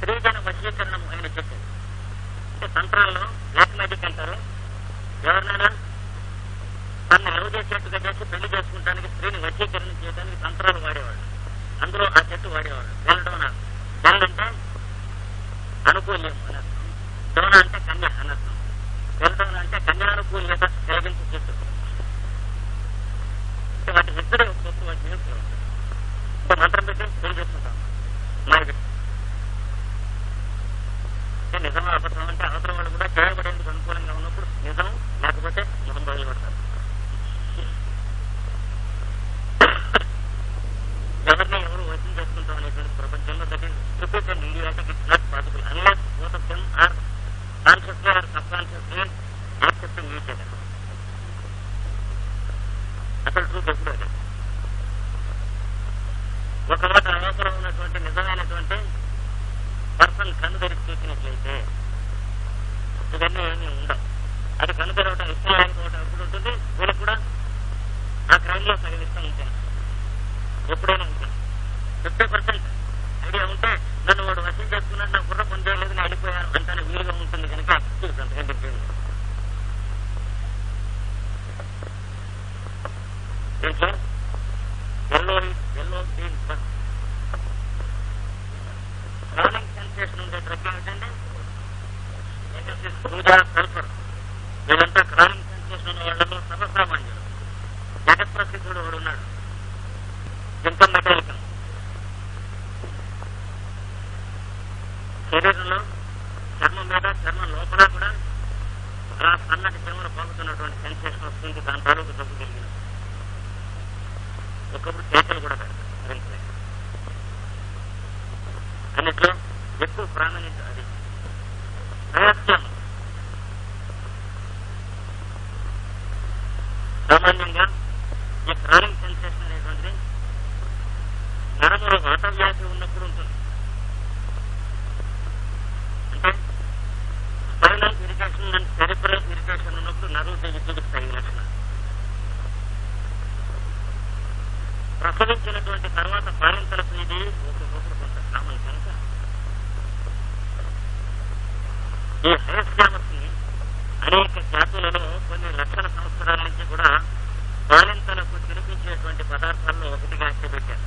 స్త్రీజన వశీకరణం ఆయన చెప్పారు అంటే తంత్రాల్లో బ్లాక్ మ్యాజిక్ అంటారు ఎవరినైనా తను లవ్ చేసేట్టుగా చేసి పెళ్లి చేసుకుంటానికి స్త్రీని వశీకరణ చేయడానికి తంత్రాలు వాడేవాడు అందులో ఆ చెట్టు వాడేవాడు వెళ్ళడం నాకు వెళ్ళంటే అనుకూల్యం అనర్థం డోన అంటే కన్య అనర్థం వెళ్ళడం అంటే కన్యానుకూల్యత కలిగించే చెట్టు అంటే వాటి ఇద్దరు ఒక్కొక్క వాటి నేర్చుకో అంటే మంత్రం పెట్టి పెళ్లి చేసుకుంటాం మరి అంటే నిజమా అబద్ధం అంటే అవసరం వాళ్ళు కూడా చేయబడేందుకు అనుకూలంగా ఉన్నప్పుడు నిజం లేకపోతే ముఖం బయలు పడతారు ఎవరిని ఎవరు వశం చేసుకుంటాం అనేటువంటి ప్రపంచంలో that is stupid and idiotic it's not possible unless both of them are consciously or subconsciously accepting each other అసలు ట్రూత్ ఎప్పుడు అదే ఒక మాట అవసరం ఉన్నటువంటి నిజమైనటువంటి పర్సన్ కన్ను తెరిచి చూసినట్లయితే ఇవన్నీ ఏమీ ఉండవు అది కన్ను తెరవటం ఇష్టం లేకపోవటం ఎప్పుడు ఉంటుంది వీళ్ళకి కూడా ఆ క్రైమ్ లో సగం ఇష్టం ఉంటుంది ఎప్పుడైనా ఉంటుంది ఫిఫ్టీ పర్సెంట్ ఐడియా ఉంటే నన్ను వాడు వసూలు చేసుకున్నాడు నా బుర్ర పని చేయలేదు నేను వెళ్ళిపోయాను అంటానే వీలుగా ఉంటుంది కనుక ఎక్స్క్యూజ్ అంతకంటే ఇంకేం లేదు. దీంట్లో yellow yellow green first chronic sensation ఉండే డ్రగ్ ఏమిటండి పూజా సల్ఫర్ వీళ్ళంతా క్రానిక్ సెన్సేషన్ ఉన్న వాళ్ళలో సర్వసామాన్యులు జగత్ ప్రసిద్ధుడు వాడు ఉన్నాడు జింకం మెటాలికం శరీరంలో చర్మం మీద చర్మం లోపల కూడా ఆ సన్నటి చెమర పొందుతున్నటువంటి సెన్సేషన్ వస్తుంది దాని తాలూకు జబ్బు కలిగిన ఒకప్పుడు చేతులు కూడా పెడతారు మరింత అన్నిట్లో ఎక్కువ ప్రాధాన్యత అది ప్రయత్నం సామాన్యంగా ఈ క్రానింగ్ సెన్సేషన్ అనేటువంటిది నరములో వాత వ్యాధి ఉన్నప్పుడు ఉంటుంది అంటే spinal irritation and cerebral irritation ఉన్నప్పుడు నరువు విద్యుత్ తగిన లక్షణం ప్రసవించినటువంటి తర్వాత పాలింతలకు ఇది ఒకరికొకరు కొంత కామన్ కనుక ఈ హయస్యామస్ ని అనేక జాతులలో కొన్ని లక్షల సంవత్సరాల నుంచి కూడా బాలింతలకు తినిపించేటువంటి పదార్థాల్లో ఒకటిగా పెట్టారు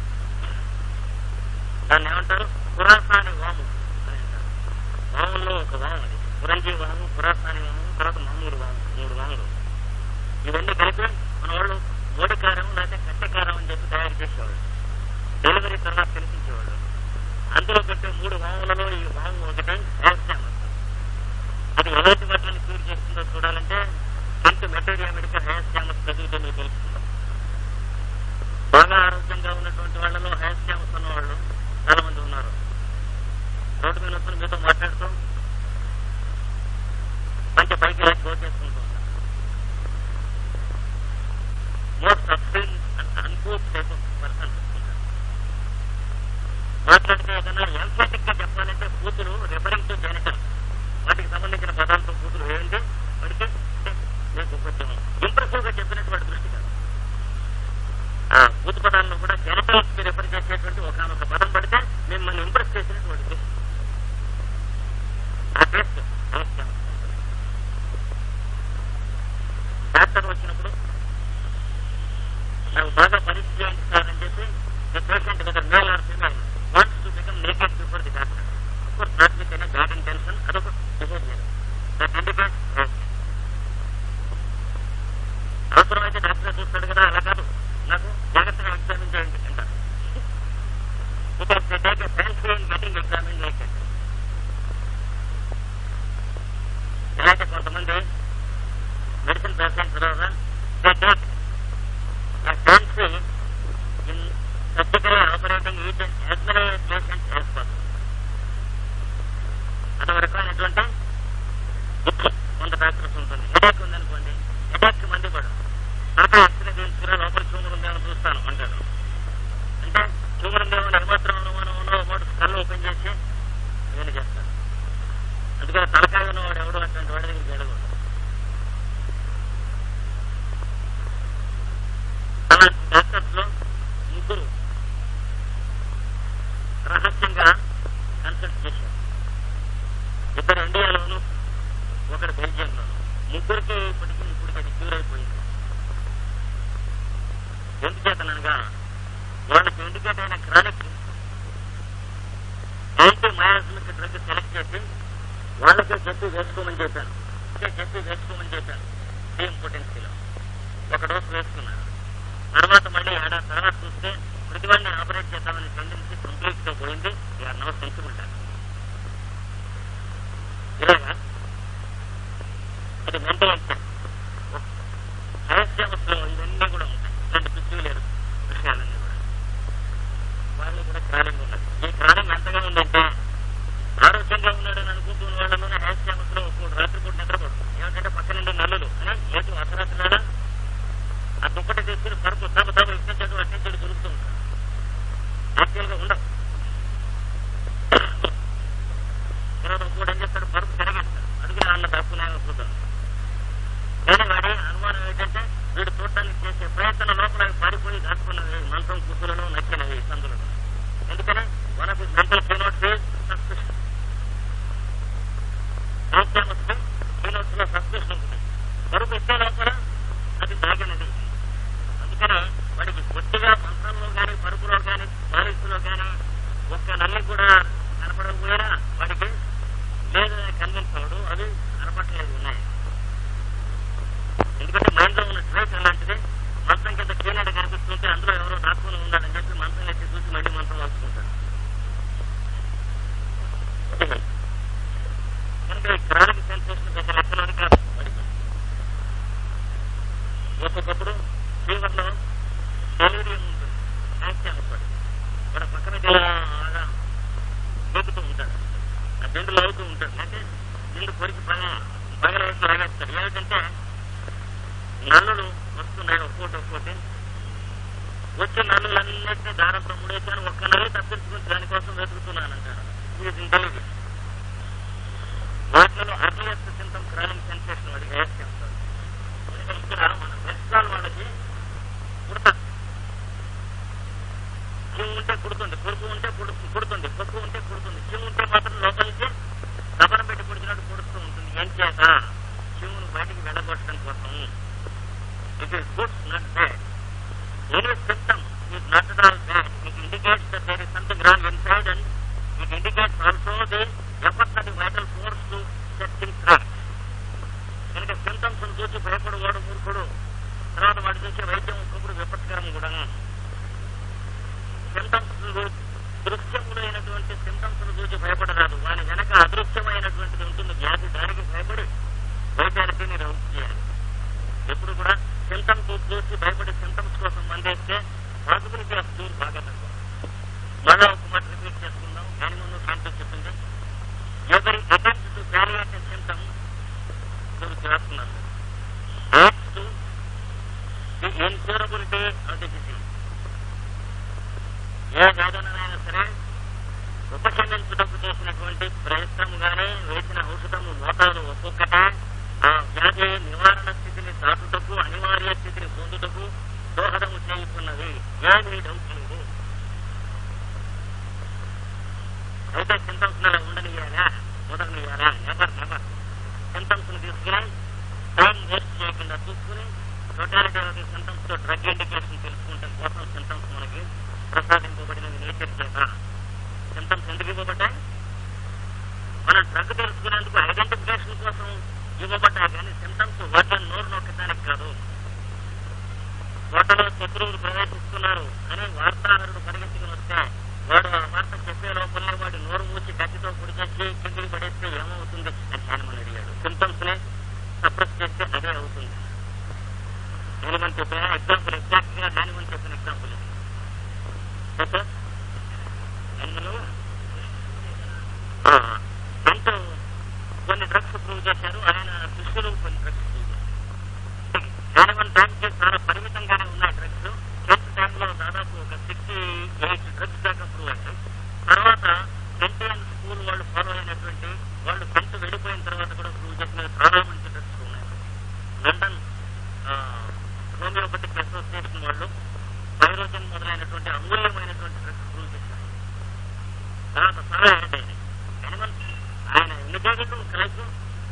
దాన్ని ఏమంటారు పురాసాని వాము అని అంటారు వాముల్లో ఒక వాము అది పురంజీ వాము పురాసాని వాము తర్వాత మామూలు వాము మూడు వాములు ఇవన్నీ కలిపి మన వాళ్ళు మోడికారం లేకపోతే కట్టెకారం అని చెప్పి తయారు చేసేవాళ్ళు డెలివరీ తర్వాత తినిపించేవాళ్ళు అందులో పెట్టే మూడు వాములలో ఈ వాము ఒకటి హయస్యామస్ అది ఎలాంటి వాటిని క్యూర్ చేస్తుందో చూడాలంటే కంటి మెటీరియా మెడికల్ హయాస్యామస్ చదివితే మీకు తెలుస్తుంది బాగా ఆరోగ్యంగా ఉన్నటువంటి వాళ్ళలో హయాస్యామస్ ఉన్న వాళ్ళు చాలా మంది ఉన్నారు రోడ్డు మీద వస్తున్న మీతో మాట్లాడుతూ మంచి పైకి వెళ్ళి గో చేసుకుంటూ ఉంటారు most sustain and uncouth type of person మాట్లాడితే ఏదైనా ఎంఫాటిక్ గా చెప్పాలంటే కూతురు రెఫరింగ్ టు జెనిటల్ వాటికి సంబంధించిన పదాలతో కూతురు వేయండి వాడికి మీకు కొంచెం ఇంప్రెసివ్ గా చెప్పినట్టు వాడి దృష్టి కాదు ఆ భూత పదాలను కూడా జెనటల్స్ కి రిఫర్ చేసేటువంటి ఒక పదం పడితే మిమ్మల్ని ఇంప్రెస్ చేసినట్టు వాడి దృష్టి ఆ టేస్ట్ డాక్టర్ వచ్చినప్పుడు నాకు బాగా పరీక్ష చేయించాలని చెప్పి the patient with male or female wants to become naked before the doctor course not with any bad intention అదొక బిహేవియర్ దట్ ఇండికేట్ అవసరమైతే డాక్టర్ చూస్తాడు కదా అలా కాదు నాకు జాగ్రత్తగా ఎగ్జామిన్ చేయండి అంటారు because they take a fancy in getting examine like that ఇలాంటి కొంతమంది మెడిసిన్ పేషెంట్స్ తర్వాత they take a fancy in surgical operating each as many patients as possible అదొక రకమైనటువంటి ఇచ్చి కొంత డాక్టర్స్ ఉంటుంది హెడేక్ ఉందనుకోండి హెడేక్ మంది పడు తర్వాత ఎక్స్రే తీసుకురా లోపల ట్యూమర్ ఉందేమో చూస్తాను అంటాడు అంటే ట్యూమర్ ఉందేమో ఏమాత్రం అనుమానం ఉన్నో ఒకటి కళ్ళు ఓపెన్ చేసి వాళ్ళకే చెప్పి వేసుకోమని చెప్పాను వాళ్ళకే చెప్పి వేసుకోమని చెప్పాను సేమ్ పొటెన్సీలో ఒక డోస్ వేసుకున్నాను తర్వాత మళ్ళీ ఏడాది తర్వాత చూస్తే ప్రతివాడిని ఆపరేట్ చేద్దామని టెండెన్సీ కంప్లీట్ గా పోయింది ఆర్ నో సెన్సిబుల్ డాక్టర్ ఇలాగా అది మెంటల్ ఎగ్జామ్ హైస్టెమస్లో ఇవన్నీ కూడా ఉంటాయి ఇలాంటి పిచ్చి లేదు విషయాలన్నీ కూడా వాళ్ళు కూడా క్రానింగ్ ఉన్నది ఈ క్రానింగ్ ఎంతగా ఉందంటే ఆరోగ్యంగా ఉన్నాడని అనుకుంటున్న వాళ్ళలోనే హైస్టెమస్ లో ఒక రాత్రిపూట నిద్రపడుతుంది ఏమంటే పక్కన నుండి నల్లులు అని ఏదో అర్ధరాత్రి ఆ దుప్పటి తీసుకుని పరుపు తమ తమ ఇచ్చేటట్టు అట్టించడు దొరుకుతూ ఉంటారు యాక్చువల్ గా ఉండవు తర్వాత కూడా ఏం చేస్తాడు పరుపు తిరగేస్తాడు అడుగున అన్న దాక్కునే అనుకుంటాడు కానీ వాడి అనుమానం ఏంటంటే వీడు చూడటానికి చేసే ప్రయత్నం లోపల అవి పారిపోయి దాచుకున్నవి మంత్రం కుసులను నచ్చినవి సందులను ఎందుకని one of mental keynotes suspicion keynotes లో సస్పెషన్ ఉంటుంది పరుపు ఇచ్చే లోపల అది దాగినది అందుకని వాడికి కొద్దిగా మంత్రంలో కానీ పరుపులో కానీ పాలిస్లో కానీ ఒక్క నల్లి కూడా కనపడకపోయినా వాడికి లేదని కన్విన్స్ అవడు అవి కనపడలేదు ఉన్నాయి ఎందుకంటే మైండ్ లో ఉన్న ట్రేస్ అలాంటిది మంత్రం కింద క్లీనర్ కనిపిస్తుంటే అందులో ఎవరో దాక్కుని ఉన్నాడని చెప్పి మంత్రం ఎత్తి చూసి మళ్ళీ మంత్రం వస్తుంటాడు కనుక ఈ క్రానిక్ సెన్సేషన్ పెద్ద లెక్కలోని కాదు వాడికి ఒక్కొక్కప్పుడు ఫీవర్ లో డెలివరీయం ఉంటుంది యాక్షన్ అవుతాడు వాడు పక్కన బాగా దొక్కుతూ ఉంటాడు ఆ దిండులు అవుతూ ఉంటాడు అంటే దిండు కొరికి పగ పగల వైపు లాగేస్తాడు ఏమిటంటే నల్లులు వస్తున్నాయి ఒక్కోటి ఒక్కోటి వచ్చే నల్లులన్నింటినీ దారంతో ముడేసాను ఒక్క నల్లి తప్పించుకుని దానికోసం వెతుకుతున్నాను అంటాడు ఇది తెలియదు వాటిలో అర్లియస్ట్ సింటమ్ క్రానింగ్ సెన్సేషన్ వాడికి వేస్తే ఉంటాడు ఇక్కడ మన వెస్ట్రాల్ వాళ్ళకి కుడత కిమ్ ఉంటే కుడుతుంది కొడుకు ఉంటే కుడు- కుడుతుంది పొక్కు ఉంటే కుడుతుంది కిమ్ ఉంటే మాత్రం లోపలికి రబ్బర్ పెట్టి కుడిచినట్టు కుడుతూ ఉంటుంది ఏం చేత కిమ్ను బయటికి వెళ్ళగొట్టడం కోసం it is good not bad any system is not at all bad it indicates that there is something wrong inside and it indicates also the efforts of the vital force to set things right కనుక symptoms చూసి భయపడు వాడు మూర్ఖుడు తర్వాత వాడు చేసే వైద్యం ఒకప్పుడు విపత్కరం కూడా సింటమ్స్ దృశ్యములైనటువంటి సింటమ్స్ చూసి భయపడరాదు వాని వెనక అదృశ్యమైనటువంటిది ఉంటుంది వ్యాధి దానికి భయపడి వైద్యానికి మీరు అవుట్ చేయాలి ఎప్పుడు కూడా సింటమ్స్ చూసి భయపడి సింటమ్స్ కోసం మందేస్తే పాసిబిలిటీ ఆఫ్ క్యూర్ బాగా తక్కువ మళ్ళా ఒక మాట రిపీట్ చేసుకుందాం దాని ముందు సైంటిస్ట్ చెప్పింది ఎవరి అటెంప్ట్ టు క్యారియట్ సింటమ్ మీరు చేస్తున్నారు acts to the incurability of the disease ఏ వేదనైనా సరే ఉపశమించుటకు చేసినటువంటి ప్రయత్నం గానీ వేసిన ఔషధము మోతాదు ఒక్కొక్కటే ఆ వ్యాధి నివారణ స్థితిని దాటుటకు అనివార్య స్థితిని పొందుటకు దోహదము చేయుతున్నది ఏమీ డౌట్ లేదు అయితే సింటమ్స్ నెల ఉండనియాలా మొదలనియాలా నెవర్ నెవర్ సింటమ్స్ ని తీసుకుని టైం వేస్ట్ చేయకుండా చూసుకుని టోటాలిటీ ఆఫ్ ది సింటమ్స్ తో డ్రగ్ ఇండికేషన్ తెలుసుకుంటే కోసం సింటమ్స్ మనకి ప్రసాదింపబడినవి నేచర్ చేత సింటమ్స్ ఎందుకు ఇవ్వబడ్డాయి మనం డ్రగ్ తెలుసుకునేందుకు ఐడెంటిఫికేషన్ కోసం ఇవ్వబడ్డాయి కానీ సింటమ్స్ వాటిని నోరు నొక్కడానికి కాదు కోటలో శత్రువులు ప్రవేశిస్తున్నారు అని వార్తాహరుడు పరిగెత్తుకుని వస్తే వాడు ఆ వార్త చెప్పే లోపలనే వాడు నోరు మూసి కత్తితో పొడి చేసి కిందికి పడేస్తే ఏమవుతుంది అని హనుమన్ అడిగాడు సింటమ్స్ ని సప్రెస్ చేస్తే అదే అవుతుంది హనుమన్ చెప్పిన ఎగ్జాంపుల్ ఎగ్జాక్ట్ గా హనుమన్ చెప్పిన ఎగ్జాంపుల్ సార్ అందులో అంటూ కొన్ని డ్రగ్స్ ప్రూవ్ చేశారు ఆయన శిష్యులు కొన్ని డ్రగ్స్ ప్రూవ్ చేశారు హనుమన్ టైంకి చాలా పరిమితంగానే ఉన్నాయి డ్రగ్స్ టెన్త్ టైంలో దాదాపు ఒక సిక్స్టీ ఎయిట్ డ్రగ్స్ దాకా ప్రూవ్ అయ్యాయి తర్వాత టెన్త్ స్కూల్ వాళ్ళు ఫాలో అయినటువంటి వాళ్ళు టెన్త్ వెళ్ళిపోయిన తర్వాత కూడా ప్రూవ్ చేసిన చాలా మంచి డ్రగ్స్ ఉన్నాయి లండన్ హోమియోపతిక్ అసోసియేషన్ వాళ్ళు వైరోజన్ మొదలైనటువంటి అమూల్యమైనటువంటి డ్రగ్స్ ప్రూవ్ చేశారు తర్వాత చాలా యాడ్ అయింది హనుమన్ ఆయన ఎన్ని పేజీలు కలిసి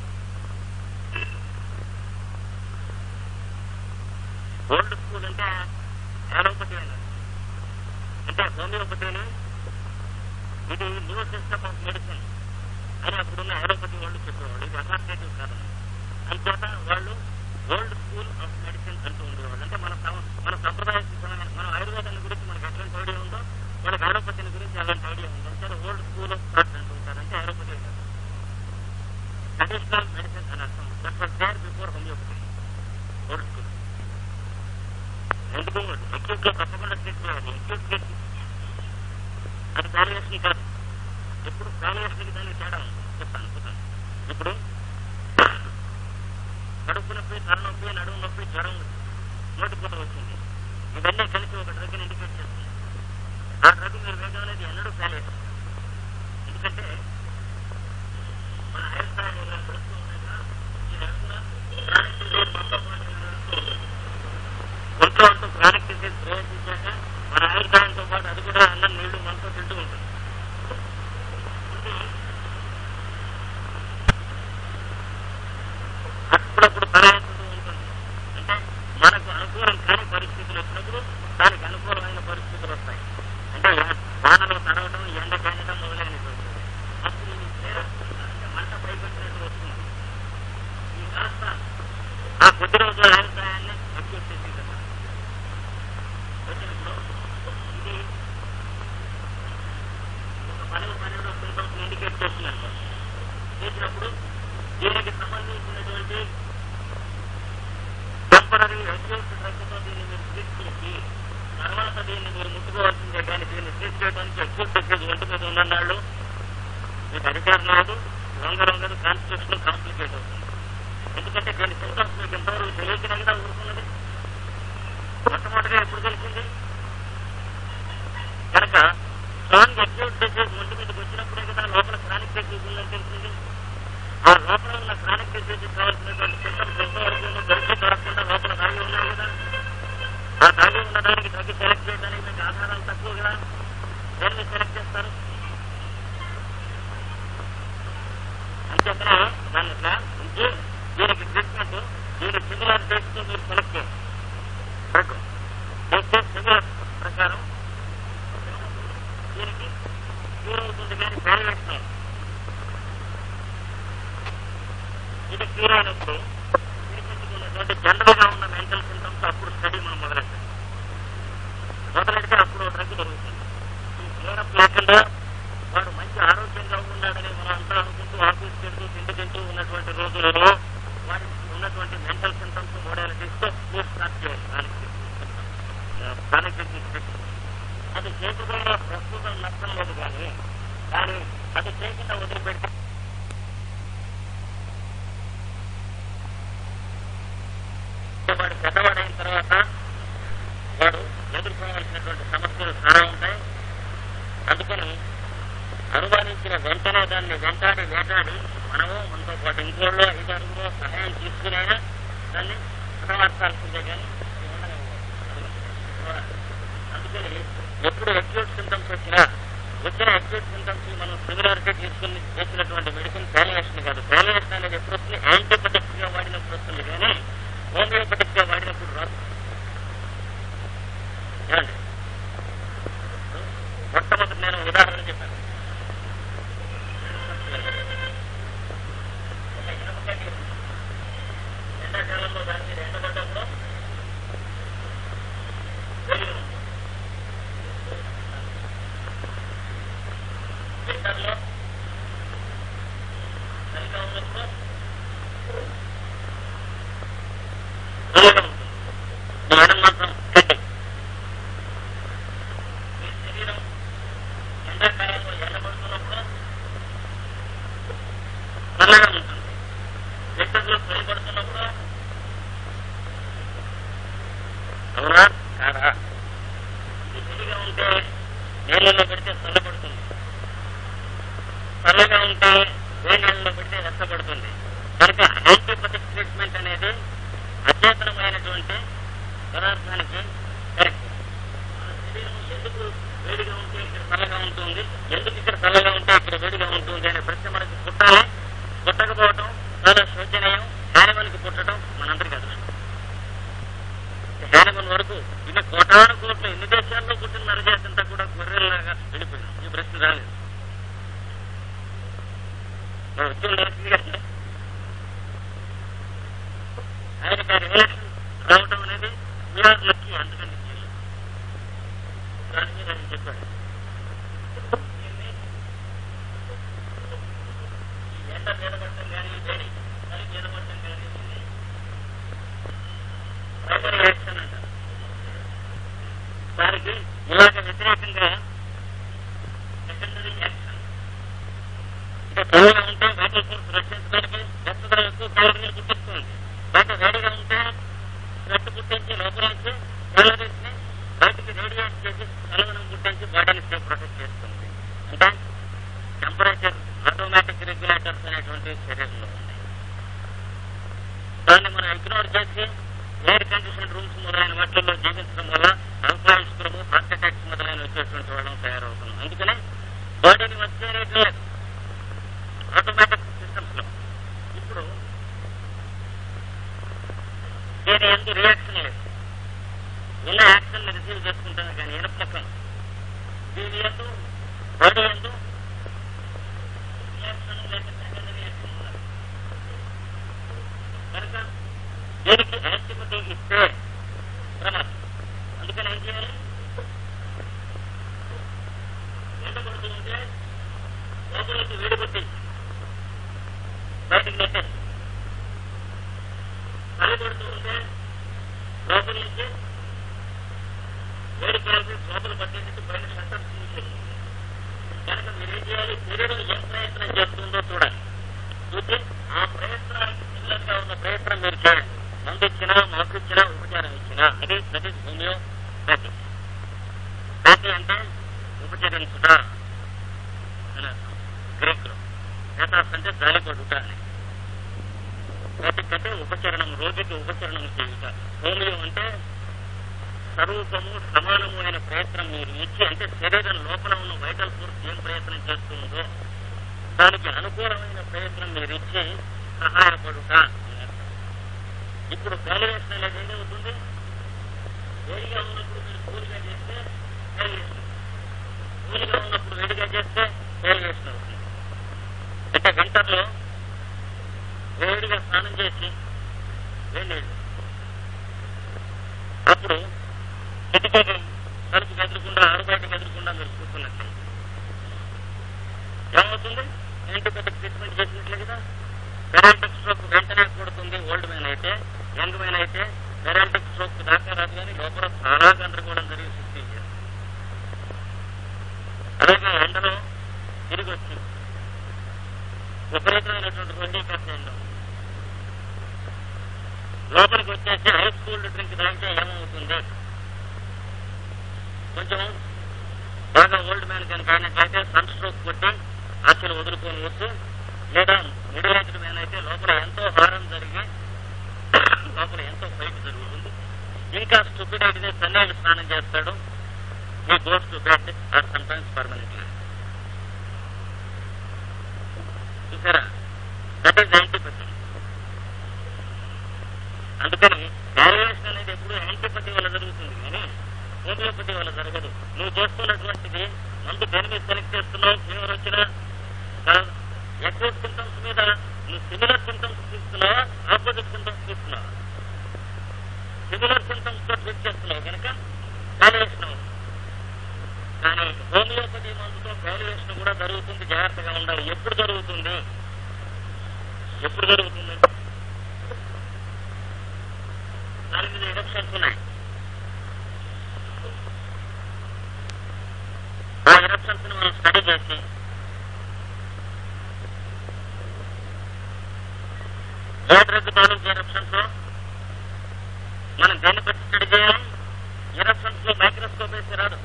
ఓల్డ్ స్కూల్ అంటే అలోపతి అన్నారు అంటే హోమియోపతిని ఇది న్యూ సిస్టమ్ ఆఫ్ మెడిసిన్ అని అప్పుడున్న ఐరోపతి వాళ్ళు చెప్పేవాళ్ళు ఇది అథారిటేటివ్ కాదు అంచేత వాళ్ళు ఓల్డ్ స్కూల్ ఆఫ్ మెడిసిన్ అంటూ ఉండేవాళ్ళు అంటే మన సం- మన సంప్రదాయ సిద్ధమైన మనం ఆయుర్వేదాన్ని గురించి మనకి ఎట్లాంటి ఐడియా ఉందో వాళ్ళకి ఐరోపతిని గురించి అలాంటి ఐడియా ఉంది అంటే ఓల్డ్ స్కూల్ ఆఫ్ థాట్ అంటూ ఉంటారు అంటే ఐరోపతి కాదు ట్రెడిషనల్ మెడిసిన్ అని అర్థం that was there before homeopathy old school ఎందుకు అక్యూట్ గా తప్పకుండా ట్రీట్ చేయాలి అక్యూట్ ట్రీట్ అది వాల్యుయేషన్ కాదు ఎప్పుడు వాల్యుయేషన్ దానికి తేడా ఉంది చెప్తాను చెప్తాను ఇప్పుడు కడుపు నొప్పి తలనొప్పి నడుము నొప్పి జ్వరం నోటిపూట వచ్చింది ఇవన్నీ కలిసి ఒక డ్రగ్ ఇండికేట్ చేస్తుంది ఆ డ్రగ్ మీరు వేయడం అనేది ఎన్నడూ ఫెయిల్ ఎందుకంటే మన ఆయుర్వేదాలు ఇలా నడుస్తూ ఉన్నాయి కదా, ఈ రకంగా chronic disease మనతో పాటు నడుస్తూ ఉంది. ఒంట్లో అంటూ క్రానిక్ డిసీజ్ ప్రవేశించాక మన ఆయుర్దాయంతో పాటు అది కూడా అన్నం నీళ్లు మనతో తింటూ ఉంటుంది ఇది అప్పుడప్పుడు తలెత్తుతూ ఉంటుంది అంటే మనకు అనుకూలం కాని పరిస్థితులు వచ్చినప్పుడు దానికి అనుకూలమైన పరిస్థితులు వస్తాయి అంటే వా- వానలో తడవడం ఎండ కాయడం మొదలైనటువంటి అప్పుడు ఈ ప్రేరేపణ అంటే మంట పైపెట్టినట్టు వస్తుంది ఈ కాస్త ఆ కొద్ది రోజుల ఆయుర్దాయాన్ని అక్యూట్ డిసీజ్ అన్నమాట వచ్చినప్పుడు ఇది ఒక పని పనిలో సింటమ్స్ ఇండికేట్ చేస్తుంది అనుకో చేసినప్పుడు దీనికి సంబంధించినటువంటి టెంపరీ అక్యూట్ డ్రగ్తో దీన్ని మీరు ట్రీట్ చేసి తర్వాత దీన్ని మీరు ముట్టుకోవాల్సిందే కానీ దీన్ని ట్రీట్ చేయడానికి అక్యూట్ డిసీజ్ ఒంటి మీద ఉన్ననాళ్ళు మీకు అధికారం లేదు రంగ రంగలు కాన్స్టిట్యూషన్ కాంప్లికేట్ అవుతుంది ఎందుకంటే దీని సింటమ్స్ మీకు ఎంతవరకు తెలియకనే కదా ఊరుకున్నది మొట్టమొదటిగా ఎప్పుడు తెలిసింది కనుక స్ట్రాంగ్ అక్యూట్ డిసీజ్ ఒంటి మీదకి వచ్చినప్పుడే కదా లోపల క్రానిక్ డిసీజ్ ఉందని తెలిసింది ఆ లోపల ఉన్న క్రానిక్ డిసీజ్ కావాల్సినటువంటి సింటమ్స్ ఎంతవరకు ఉందో దొరికి దొరకకుండా లోపల దాగి ఉన్నాయి కదా ఆ దాగి ఉన్న దానికి డ్రగ్ సెలెక్ట్ చేయడానికి మీకు ఆధారాలు తక్కువ కదా దేన్ని సెలెక్ట్ చేస్తారు అంచేతనే దాన్ని ఇట్లా ఉంచి దీనికి ట్రీట్మెంట్ దీనికి సిమిలర్ డేట్స్ మీరు సెలెక్ట్ చేయండి డ్రగ్ చేస్తే సిమిలర్ ప్రకారం దీనికి క్యూర్ అవుతుంది కానీ వాల్యుయేషన్ ఇది క్యూర్ అయినప్పుడు పేషెంట్కి ఉన్నటువంటి జనరల్ గా ఉన్న మెంటల్ సింటమ్స్ అప్పుడు స్టడీ మనం మొదలెట్టాం మొదలెడితే అప్పుడు డ్రగ్ దొరుకుతుంది ఈ క్లియర్ అప్ లేకుండా వాడు మంచి ఆరోగ్యంగా ఉన్నాడని మనం అంతా అనుకుంటూ ఆఫీస్ తింటూ తిండి తింటూ ఉన్నటువంటి రోజులలో వాడికి ఉన్నటువంటి మెంటల్ సింటమ్స్ మోడాలిటీస్తో మీరు స్టార్ట్ చేయాలి దానికి దానికి అది చేయకపోయినా ప్రస్తుతం నష్టం లేదు కానీ కానీ అది చేయకుండా వదిలిపెడితే వాడు పెద్దవాడైన తర్వాత వాడు ఎదుర్కోవాల్సినటువంటి సమస్యలు చాలా ఉంటాయి అందుకని అనుమానించిన వెంటనే దాన్ని వెంటాడి వేటాడి మనము మనతో పాటు ఇంకోళ్ళు ఐదు అరుగులో సహాయం తీసుకునైనా దాన్ని ప్రవర్తాల్సిందే కానీ ఇది ఉండనివ్వకూడదు. అందుకని ఎప్పుడు అక్యూట్ సింటమ్స్ వచ్చినా వచ్చిన అక్యూట్ సింటమ్స్ మనం సిమిలారిటీ తీసుకుని చేసినటువంటి మెడిసిన్ పాలినేషన్ కాదు పాలినేషన్ అనేది ఎప్పుడు వస్తుంది యాంటీబయాటిక్స్ గా వాడినప్పుడు వస్తుంది కానీ హోమియోపతిక్ గా వాడినప్పుడు రాదు ఏమండి? మొట్టమొదటి నేను ఉదాహరణ చెప్పాను ఒక ఇనుప కడ్డీ ఉంది. ఎండాకాలంలో దాని మీద ఎండబడ్డప్పుడు వేడి ఉంది. వింటర్లో చలిగా ఉన్నప్పుడు చల్లగా ఉంటుంది ఈ ఎడం మాత్రం కడ్డీ మీ శరీరం ఎండాకాలంలో ఎండబడుతున్నప్పుడు చల్లగా ఉంటుంది వింటర్లో చలి పడుతున్నప్పుడు అవునా కాదా ఇది వేడిగా ఉంటే నీళ్ళలో పెడితే చల్లబడుతుంది చల్లగా ఉంటే వేడి నీళ్ళలో పెడితే వెచ్చబడుతుంది కనుక యాంటీబయాటిక్ ట్రీట్మెంట్ అనేది అచేతనమైనటువంటి పదార్థానికి కరెక్ట్ మన శరీరం ఎందుకు వేడిగా ఉంటే ఇక్కడ చల్లగా ఉంటుంది ఎందుకు ఇక్కడ చల్లగా ఉంటే ఇక్కడ వేడిగా ఉంటుంది అనే ప్రశ్న మనకి పుట్టాలి పుట్టకపోవటం చాలా శోచనీయం హానిమన్కి పుట్టడం మనందరికీ అదృష్టం హానిమన్ వరకు ఇన్ని కోటాను కోట్లు ఎన్ని దేశాల్లో పుట్టిన నరజాతంతా కూడా గొర్రెల్లాగా వెళ్ళిపోయింది ఈ ప్రశ్న రాలేదు మరి వచ్చి ఉండాల్సింది కదా ఆయనకి ఆ రిలేషన్ రావటం అనేది వీఆర్ లక్కీ అందుకని చేయలేదు. దాని మీద ఆయన చెప్పాడు ఈ ఎండ నిలబడటం కానీ వేడి చలి నిలబడటం కానీ ఉంది. ప్రైమరీ యాక్షన్ అంటారు దానికి ఇలాగ వ్యతిరేకంగా సెకండరీ యాక్షన్ ఇంకా చల్లగా ఉంటే వైటల్ ఫోర్స్ రక్షించడానికి వెచ్చదనం ఎక్కువ క్యాలరీలు పుట్టిస్తుంది బయట వేడిగా ఉంటే స్వెట్ పుట్టించి లోపల నుంచి క్యాలరీస్ ని బయటికి రేడియేట్ చేసి చల్లదనం పుట్టించి బాడీని సేఫ్ ప్రొటెక్ట్ చేస్తుంది అంటే టెంపరేచర్ ఆటోమేటిక్ రెగ్యులేటర్స్ అనేటువంటి శరీరంలో ఉన్నాయి దాన్ని మనం ఇగ్నోర్ చేసి ఎయిర్ కండిషన్ రూమ్స్ మొదలైన వాటిల్లో జీవించడం వల్ల అల్పాయుష్కులము హార్ట్ అటాక్స్ మొదలైన వచ్చేటువంటి వాళ్ళం తయారవుతున్నాం అందుకనే బాడీని వచ్చే రేట్ లేదు ఆటోమేటిక్ సిస్టమ్స్ లో ఇప్పుడు దీని ఎందు రియాక్షన్ లేదు ఉన్న యాక్షన్ రిసీవ్ చేసుకుంటాను కానీ ఎనపక్కన దీని ఎందు బాడీ ఎందు రియాక్షన్ లేక సెకండరీ యాక్షన్ ఉన్నది కనుక దీనికి యాంటిబయోటీ ఇస్తే ప్రమాదం అందుకని ఏం చేయాలి ఎండ కొడుతుంటే లోపలికి వేడి కొట్టి బయటికి నెట్టేసి చలి కొడుతూ ఉంటే లోపల నుంచి వేడి క్యాలరీస్ లోపల పట్టేసి బయట షట్టర్స్ తీసేసి కనుక మీరేం చేయాలి శరీరం ఏం ప్రయత్నం చేస్తుందో చూడాలి చూసి ఆ ప్రయత్నానికి సిమిలర్గా ఉన్న ప్రయత్నం మీరు చేయండి మందు ఇచ్చినా మాకు ఇచ్చినా ఉపచారం ఇచ్చినా అది దట్ ఈస్ హోమియోపతి ప్యాథీ అంటే ఉపచరించుట అని అర్థం గ్రీక్ లో పేతాస్ అంటే గాలి కొడుట అని ప్యాథిక్ అంటే ఉపచరణం రోగికి ఉపచరణం చేయుట హోమియో అంటే స్వరూపము సమానము అయిన ప్రయత్నం మీరు ఇచ్చి అంటే శరీరం లోపల ఉన్న వైటల్ ఫోర్స్ ఏం ప్రయత్నం చేస్తుందో దానికి అనుకూలమైన ప్రయత్నం మీరు ఇచ్చి సహాయపడుట అని అర్థం. ఇప్పుడు వాల్యుయేషన్ అనేది ఏమవుతుంది వేడిగా ఉన్నప్పుడు మీరు కూలిగా చేస్తే వాల్యుయేషన్ కూలిగా ఉన్నప్పుడు వేడిగా చేస్తే వాల్యుయేషన్ అవుతుంది అంటే వింటర్లో వేడిగా స్నానం చేసి వేడి నీళ్ళు అప్పుడు కిటికీకి తలుపు ఎదురకుండా ఆరుబయటకు ఎదురకుండా మీరు కూర్చున్నట్లయితే ఏమవుతుంది యాంటీబయాటిక్ ట్రీట్మెంట్ చేసినట్లే కదా పెరాల్టిక్ స్ట్రోక్ వెంటనే కూడుతుంది ఓల్డ్ మ్యాన్ అయితే యంగ్ మ్యాన్ అయితే పెరాల్టిక్ స్ట్రోక్ దాకా రాదు కానీ లోపల చాలా గందరగోళం జరిగి సృష్టించారు అలాగే ఎండలో తిరిగి వచ్చి విపరీతమైనటువంటి వడ్డీకరణ లోపలికి వచ్చేసి ఐస్ కూల్డ్ డ్రింక్ తాగితే ఏమవుతుంది కొంచెం బాగా ఓల్డ్ మ్యాన్ కనుక అయినట్లయితే సన్ స్ట్రోక్ కొట్టి ఆశలు వదులుకొని వచ్చు లేదా మిడిల్ ఏజ్డ్ మ్యాన్ అయితే లోపల ఎంతో హారం జరిగి లోపల ఎంతో ఫైట్ జరుగుతుంది ఇంకా స్టూపిడ్ అయితే సన్నీళ్ళు స్నానం చేస్తాడు ఈ goes to bed or sometimes permanently చూసారా దట్ ఈస్ యాంటీపతి అందుకని వాల్యుయేషన్ అనేది ఎప్పుడు యాంటీపతి వల్ల జరుగుతుంది కానీ హోమియోపతి వల్ల జరగదు నువ్వు చేస్తున్నటువంటిది మందు దేని మీద సెలెక్ట్ చేస్తున్నావు ఫీవర్ వచ్చినా కాదు. ఎక్కువ సింటమ్స్ మీద నువ్వు సిమిలర్ సింటమ్స్ తీసుకున్నావా ఆపోజిట్ సింటమ్స్ తీసుకున్నావా సిమిలర్ సింటమ్స్ తో ట్రీట్ చేస్తున్నావు కనుక వాల్యుయేషన్ అవుతుంది కానీ హోమియోపతి మందుతో వాల్యుయేషన్ కూడా జరుగుతుంది జాగ్రత్తగా ఉండాలి ఎప్పుడు జరుగుతుంది ఎప్పుడు జరుగుతుంది దాని మీద ఎడప్షన్స్ ఉన్నాయి ఆ ఎరప్షన్స్ ని మనం స్టడీ చేసి ఏ డ్రగ్ తాలూకు ఎరప్షన్స్ మనం దేన్ని బట్టి స్టడీ చేయాలి ఎరప్షన్స్ లో మైక్రోస్కోప్ వేసి రాదు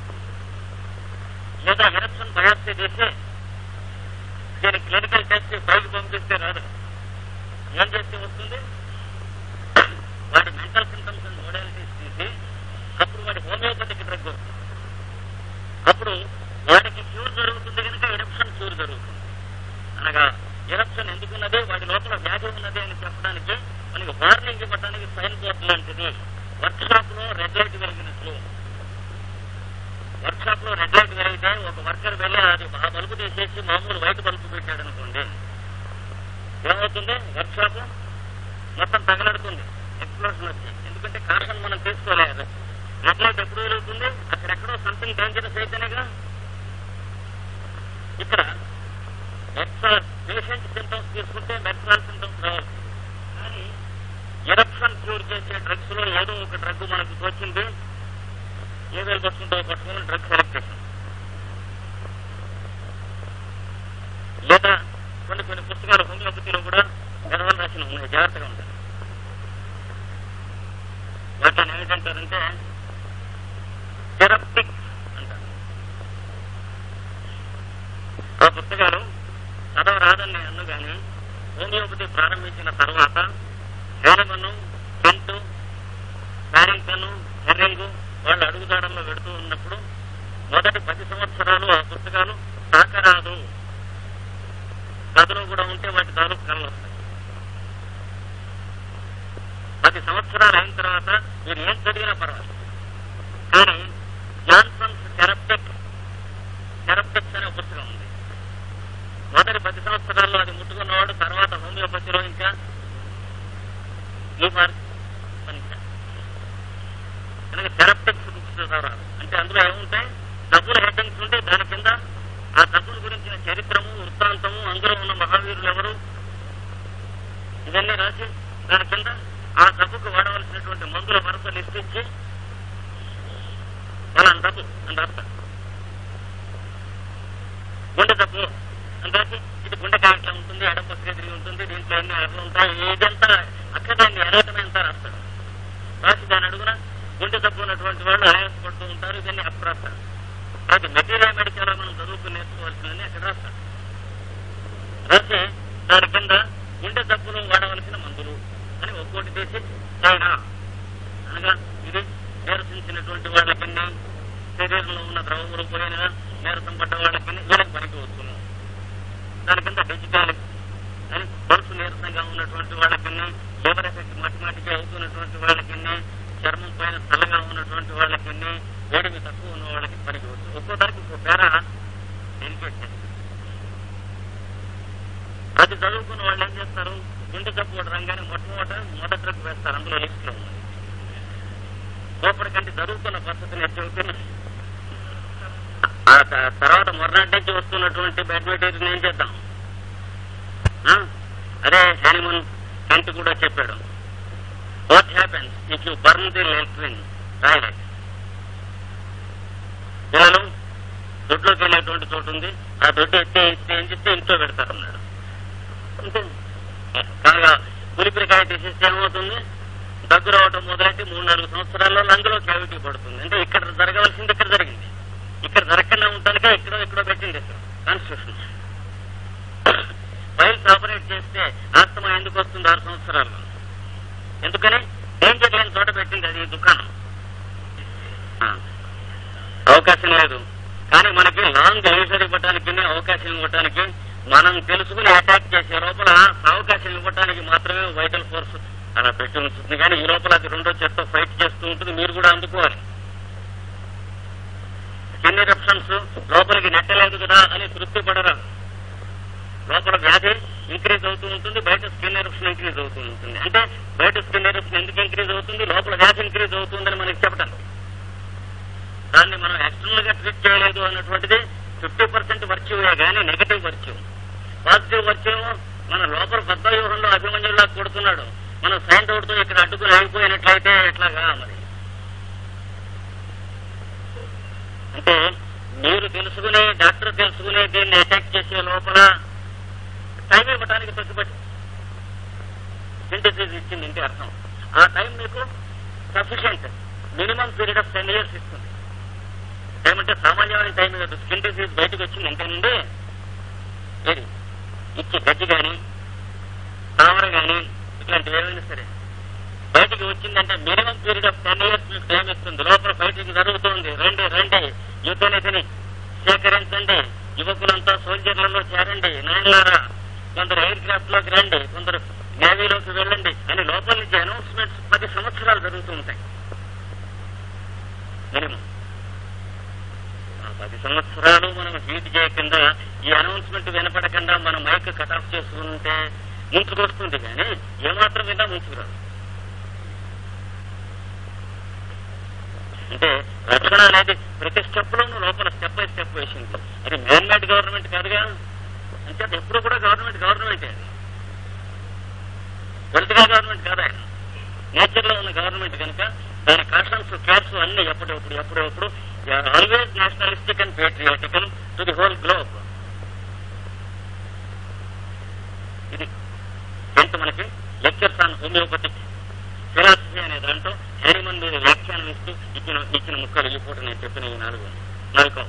లేదా ఎరప్షన్ బయాప్సీ చేసి దీని క్లినికల్ టెస్ట్ బయటకు పంపిస్తే రాదు ఏం చేస్తే వస్తుంది వాడి మెంటల్ సింటమ్స్ అండ్ మోడాలిటీస్ తీసి అప్పుడు వాడి హోమియోపతిక్ డ్రగ్ వస్తుంది అప్పుడు వాడికి క్యూర్ జరుగుతుంది కనుక ఎరప్షన్ క్యూర్ జరుగుతుంది అనగా ఎరప్షన్ ఎందుకున్నది వాడి లోపల వ్యాధి ఉన్నది అని చెప్పడానికి మనకి వార్నింగ్ ఇవ్వడానికి సైన్ బోర్డ్ లాంటిది వర్క్ షాప్ లో రెడ్ లైట్ వెలిగినట్లు వర్క్ షాప్ లో రెడ్ లైట్ వెలిగితే ఒక వర్కర్ వెళ్ళి అది ఆ బల్బు తీసేసి మామూలు వైట్ బల్బు పెట్టాడు అనుకోండి ఏమవుతుంది వర్క్ షాప్ మొత్తం తగలడుతుంది ఎక్స్ప్లోషన్ వచ్చి ఎందుకంటే కార్బన్ మనం తీసుకోలేదు రెడ్ లైట్ ఎప్పుడు వెలుగుతుంది అక్కడెక్కడో సంథింగ్ డేంజరస్ అయితేనేగా ఇక్కడ మెట్రాల్ పేషెంట్ సింటమ్స్ తీసుకుంటే మెట్రాల్ సింటమ్స్ రావాలి కానీ ఎరప్షన్ క్యూర్ చేసే డ్రగ్స్ లో ఏదో ఒక డ్రగ్ మనకు తోచింది ఏవేలు పట్టుకుంటో పట్టుకుని డ్రగ్ సెలెక్ట్ చేసాం లేదా కొన్ని కొన్ని పుస్తకాలు హోమియోపతిలో కూడా గర్వాలు రాసిన ఉన్నాయి జాగ్రత్తగా ఉంటాయి వాటిని ఏమిటంటారంటే థెరప్టిక్ అంటారు ఆ పుస్తకాలు చదవరాదని నేను అన్ను కానీ హోమియోపతి ప్రారంభించిన తర్వాత హేనమను కెంట్ ప్యారింగ్టన్ హెర్రింగ్ వాళ్ళు అడుగుదాడంలో పెడుతూ ఉన్నప్పుడు మొదటి పది సంవత్సరాలు ఆ పుస్తకాలు తాకరాదు గదిలో కూడా ఉంటే వాటి తాలూకు కళ్ళు వస్తాయి పది సంవత్సరాలు అయిన తర్వాత మీరు ఏం చదివినా పర్వాలేదు కానీ జాన్సన్స్ థెరప్టిక్ థెరప్టిక్స్ అనే పుస్తకం ఉంది మొదటి పది సంవత్సరాల్లో అది ముట్టుకున్నవాడు తర్వాత హోమియోపతిలో ఇంకా ఈ మార్క్ పనికిరాదు. కనుక థెరప్టిక్స్ బుక్స్ చదవరాదు అంటే అందులో ఏముంటాయి డబ్బుల హెడ్డింగ్స్ ఉంటే దాని కింద ఆ డబ్బుల గురించిన చరిత్రము వృత్తాంతము అందులో ఉన్న మహావీరులు ఎవరు ఇవన్నీ రాసి దాని కింద ఆ డబ్బుకు వాడవలసినటువంటి మందుల వరుస లిస్ట్ ఇచ్చి పలానా డబ్బు అని రాస్తారు గుండె డబ్బు అని రాసి ఇది గుండెకాయ ఇట్లా ఉంటుంది ఎడం పక్కగా తిరిగి ఉంటుంది దీంట్లో ఎన్ని ఎర్రలు ఉంటాయి ఇదంతా అక్కడ దాన్ని ఎరటమే అంతా రాస్తారు రాసి దాని అడుగున గుండె డబ్బు ఉన్నటువంటి వాళ్ళు ఆయాసపడుతూ ఉంటారు ఇవన్నీ అప్పుడు రాస్తారు అది మెటీరియల్ మెడికల్ మనం చదువుకుని నేర్చుకోవాల్సిందని అక్కడ రాస్తారు రాసి దాని కింద గుండె జబ్బులు వాడవలసిన మందులు అని ఒక్కోటి తీసి చైనా అనగా ఇది నీరసించినటువంటి వాళ్ళకన్నీ శరీరంలో ఉన్న ద్రవములు పోయిన నీరసం పడ్డ వాళ్ళకన్నీ వీళ్ళకి పనికి వస్తున్నాం దాని కింద డిజిటల్ అని పల్సు నీరసంగా ఉన్నటువంటి వాళ్ళకన్నీ లివర్ ఎఫెక్ట్ మాటి మాటికి అవుతున్నటువంటి వాళ్ళకన్నీ చర్మం పైన చల్లగా ఉన్నటువంటి వాళ్ళకన్నీ వేడిమి తక్కువ ఉన్న వాళ్ళకి పనికి వస్తుంది ఒక్కో దానికి ఒక్కో పేర డెలికేట్ చేస్తారు అది చదువుకున్న వాళ్ళు ఏం చేస్తారు గుండె జబ్బు ఒకటి రంగానే మొట్టమొదట మొదటి డ్రగ్ వేస్తారు అందులో లిస్ట్ లో ఉంది లోపలికంటే చదువుకున్న పద్ధతిని చెబుతున్నా ఆ త- తర్వాత మొన్నటి నుంచి వస్తున్నటువంటి బెడ్ మెటీరియల్ ఏం చేద్దాం ఆ? అదే హెనిమన్ కెంట్ కూడా చెప్పాడు what happens if you burn the latrine toilet పిల్లలు దొడ్లోకి వెళ్ళేటువంటి చోటు ఉంది ఆ దొడ్డు ఎత్తే ఎత్తే ఏం చేస్తే ఇంట్లో పెడతారన్నాడు అంతే కాగా పులిపిరికాయ తీసేస్తే ఏమవుతుంది దగ్గు రావటం మొదలైతే మూడు నాలుగు సంవత్సరాల్లో లంగ్లో క్యావిటీ పడుతుంది అంటే ఇక్కడ జరగవలసింది ఇక్కడ జరిగింది ఇక్కడ జరగకుండా ఉండటానికే ఎక్కడో ఎక్కడో పెట్టింది కాన్స్టిట్యూషన్ ఫైల్స్ ఆపరేట్ చేస్తే ఆస్తమా ఎందుకు వస్తుంది ఆరు సంవత్సరాల్లో ఎందుకని డేంజర్ లేని చోట పెట్టింది అది ఈ దుకాణం ఆ. అవకాశం లేదు కానీ మనకి లాంగ్ ఐసర్ ఇవ్వటానికి అవకాశం ఇవ్వటానికి మనం తెలుసుకుని అటాక్ చేసే లోపల అవకాశం ఇవ్వటానికి మాత్రమే వైటల్ ఫోర్స్ అలా పెట్టి ఉంటుంది కానీ ఈ లోపల అది రెండో చెత్త ఫైట్ చేస్తూ ఉంటుంది మీరు కూడా అందుకోవాలి స్కిన్ ఎరప్షన్స్ లోపలికి నెట్టలేదు కదా అని తృప్తి పడరా లోపల వ్యాధి ఇంక్రీజ్ అవుతూ ఉంటుంది బయట స్కిన్ ఎరప్షన్ ఇంక్రీజ్ అవుతూ ఉంటుంది అంటే బయట స్కిన్ ఎరప్షన్ ఎందుకు ఇంక్రీజ్ అవుతుంది లోపల వ్యాధి ఇంక్రీజ్ అవుతుందని మనకి చెప్పడానికి దాన్ని మనం ఎక్స్టర్నల్ గా ట్రీట్ చేయలేదు అన్నటువంటిది ఫిఫ్టీ పర్సెంట్ వర్చ్యూయే కానీ నెగటివ్ వర్చ్యూ పాజిటివ్ వర్చ్యూ మన లోపల పెద్ద వ్యూహంలో అభిమన్యుల్లా కొడుతున్నాడు మనం సైన్ అవుట్ తో ఇక్కడ అడ్డుకుని ఆగిపోయినట్లయితే ఎట్లాగా మరి అంటే మీరు తెలుసుకుని డాక్టర్ తెలుసుకుని దీన్ని అటాక్ చేసే లోపల టైం ఇవ్వడానికి తగ్గిపట్టి సింథసిస్ ఇచ్చింది ఇంటి అర్థం ఆ టైం మీకు sufficient minimum period of ten years ఇస్తుంది ఏమంటే సామాన్యమైన టైం కాదు స్కిన్ డిసీజ్ బయటకు వచ్చింది ఇంటి నుండి ఏది ఇచ్చి గజ్జి కానీ తామర కానీ ఇట్లాంటివి ఏమైనా సరే బయటికి వచ్చిందంటే minimum period of ten years మీకు టైం ఇస్తుంది లోపల ఫైటింగ్ జరుగుతుంది రండి రండి యుద్ధ నిధిని సేకరించండి యువకులంతా సోల్జర్లలో చేరండి నాయనలారా కొందరు ఎయిర్ క్రాఫ్ట్ లోకి రండి కొందరు నేవీలోకి వెళ్ళండి అని లోపల నుంచి అనౌన్స్మెంట్స్ పది సంవత్సరాలు జరుగుతూ ఉంటాయి మినిమం ఆ పది సంవత్సరాలు మనం హీట్ చేయకుండా ఈ అనౌన్స్మెంట్ వినపడకుండా మనం మైక్ కట్ ఆఫ్ చేసుకుంటే ముంచుకొస్తుంది కానీ ఏమాత్రం విన్నా ముంచుకురాదు అంటే రక్షణ అనేది ప్రతి స్టెప్ లోనూ లోపల స్టెప్ బై స్టెప్ వేసింది అది మ్యాన్ మేడ్ గవర్నమెంట్ కాదుగా అంటే అది ఎప్పుడు కూడా గవర్నమెంట్ గవర్నమెంట్ అది పొలిటికల్ గవర్నమెంట్ కాదు ఆయన నేచర్ లో ఉన్న గవర్నమెంట్ కనుక దాని కాషన్స్ కేర్స్ అన్ని ఎప్పుడెప్పుడు ఎప్పుడెప్పుడు always nationalistic and patriotical to the whole globe ఇది టెన్త్ మనకి లెక్చర్స్ ఆన్ హోమియోపతిక్ ఫిలాసఫీ అనే దాంట్లో హ్యానిమన్ మీద వ్యాఖ్యానం ఇస్తూ ఇచ్చిన ఇచ్చిన ముక్కలు ఈ పూట నేను చెప్పిన ఈ నాలుగు నాలుగు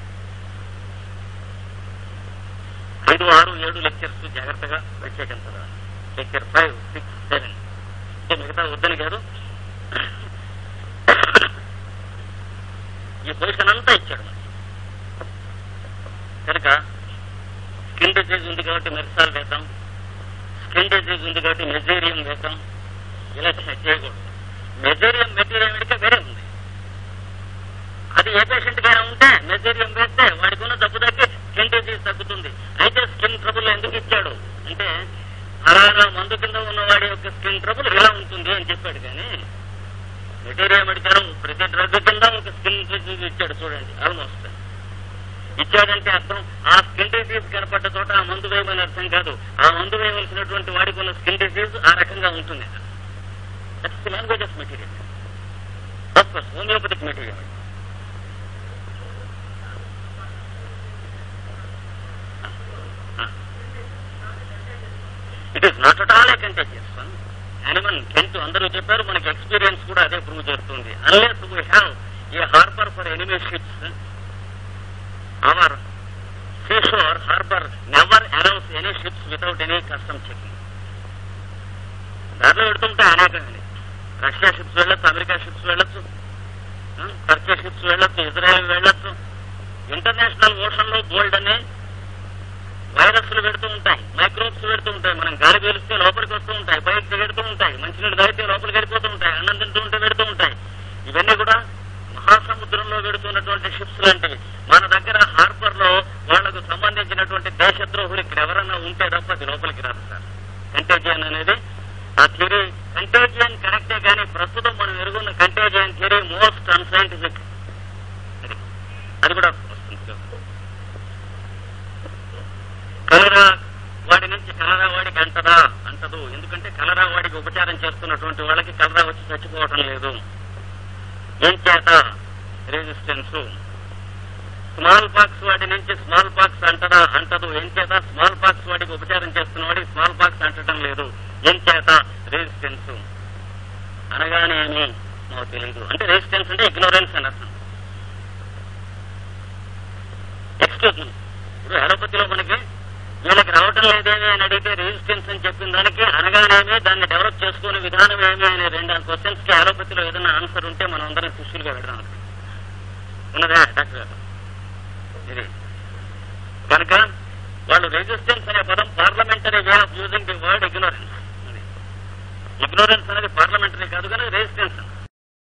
ఐదు ఆరు ఏడు లెక్చర్స్ జాగ్రత్తగా ప్రత్యేకించరా లెక్చర్ ఫైవ్ సిక్స్ సెవెన్ అంటే మిగతా వద్దని కాదు ఈ పొజిషన్ అంతా ఇచ్చాడు మనకి కనుక స్కిన్ డిజీజ్ ఉంది కాబట్టి మెర్సాల్ వేద్దాం స్కిన్ డిజీజ్ ఉంది కాబట్టి మెజేరియం వేద్దాం ఇలా చేయకూడదు మెజేరియం మెటీరియల్ మెడిక వేరే ఉంది అది ఏ పేషెంట్ కైనా ఉంటే మెజేరియం వేస్తే వాడికి ఉన్న జబ్బు తగ్గి స్కిన్ డిజీజ్ తగ్గుతుంది అయితే స్కిన్ ట్రబుల్ ఎందుకు ఇచ్చాడు అంటే అలాగా మందు కింద ఉన్నవాడి యొక్క స్కిన్ ట్రబుల్ ఇలా ఉంటుంది అని చెప్పాడు కానీ మెటీరియల్ మెడికల్ ప్రతి డ్రగ్ కింద ఒక స్కిన్ డిజీజ్ ఇచ్చాడు చూడండి ఆల్మోస్ట్ ఇచ్చాడంటే అర్థం ఆ స్కిన్ డిసీజ్ కనపడ్డ చోట ఆ మందు వేయమని అర్థం కాదు ఆ మందు వేయవలసినటువంటి వాడికి ఉన్న స్కిన్ డిసీజ్ ఆ రకంగా ఉంటుంది that's the language of material course homeopathic material it is not at all a contagious one animal Kent అందరూ చెప్పారు మనకి ఎక్స్పీరియన్స్ కూడా అదే ప్రూవ్ చేస్తుంది unless we have a harbour for enemy ships our seashore harbor never allows any ships without any custom checking. దారిలో పెడుతుంటే అనేకమండి Russia ships వెళ్ళొచ్చు అమెరికా షిప్స్ వెళ్ళొచ్చు ఆ, టర్కీ షిప్స్ వెళ్ళొచ్చు ఇజ్రాయెల్ వెళ్ళొచ్చు ఇంటర్నేషనల్ ఓషన్ లో బోల్డ్ అనే వైరస్లు పెడుతూ ఉంటాయి మైక్రోబ్స్ పెడుతూ ఉంటాయి మనం గాలి పీలిస్తే లోపలికి వస్తూ ఉంటాయి బయటకు పెడుతూ ఉంటాయి మంచినీళ్ళు తాగితే లోపలికి వెళ్ళిపోతూ ఉంటాయి అన్నం తింటూ ఉంటే పెడుతూ ఉంటాయి ఇవన్నీ కూడా మహాసముద్రంలో వెడుతున్నటువంటి షిప్స్ లాంటివి మన దగ్గర హార్బర్ లో వాళ్లకు సంబంధించినటువంటి దేశద్రోహులు ఇక్కడ ఎవరన్నా ఉంటే తప్ప అది లోపలికి రాదు సార్ కంటేజియన్ అనేది ఆ థియరీ కంటేజియన్ కరెక్టే కానీ ప్రస్తుతం మనం ఎరుగున్న కంటేజియన్ థియరీ మోస్ట్ అన్సైంటిఫిక్ అది కూడా వస్తుంది కలరా వాడి నుంచి కలరా వాడికి అంటదా అంటదు ఎందుకంటే కలరా వాడికి ఉపచారం చేస్తున్నటువంటి వాళ్ళకి కలరా వచ్చి చచ్చిపోవటం లేదు ఏం చేత రెసిస్టెన్స్ స్మాల్ పాక్స్ వాడి నుంచి స్మాల్ పాక్స్ అంటదా అంటదు ఏం చేత స్మాల్ పాక్స్ వాడికి ఉపచారం చేస్తున్న వాడికి స్మాల్ పాక్స్ అంటడం లేదు ఏం చేత రెసిస్టెన్స్ అనగానేమి మాకు తెలియదు అంటే రెసిస్టెన్స్ అంటే ఇగ్నోరెన్స్ అని అర్థం ఎక్స్క్యూజ్ మీ ఇప్పుడు అలోపతిలో మనకి వీళ్ళకి రావటం లేదేమి అని అడిగితే రెసిస్టెన్స్ అని చెప్పిన దానికి అనగానేమి దాన్ని డెవలప్ చేసుకునే విధానం ఏమి అనే రెండు క్వశ్చన్స్ కి అలోపతిలో ఏదైనా ఆన్సర్ ఉంటే మనం అందరం శిష్యులుగా పెడదాం అనుకుంటున్నాం. ఉన్నదా డాక్టర్ గారు ఇది కనుక వాళ్ళు రెసిస్టెన్స్ అనే పదం parliamentary way of using the word ignorance ignorance అనేది పార్లమెంటరీ కాదు కానీ రెసిస్టెన్స్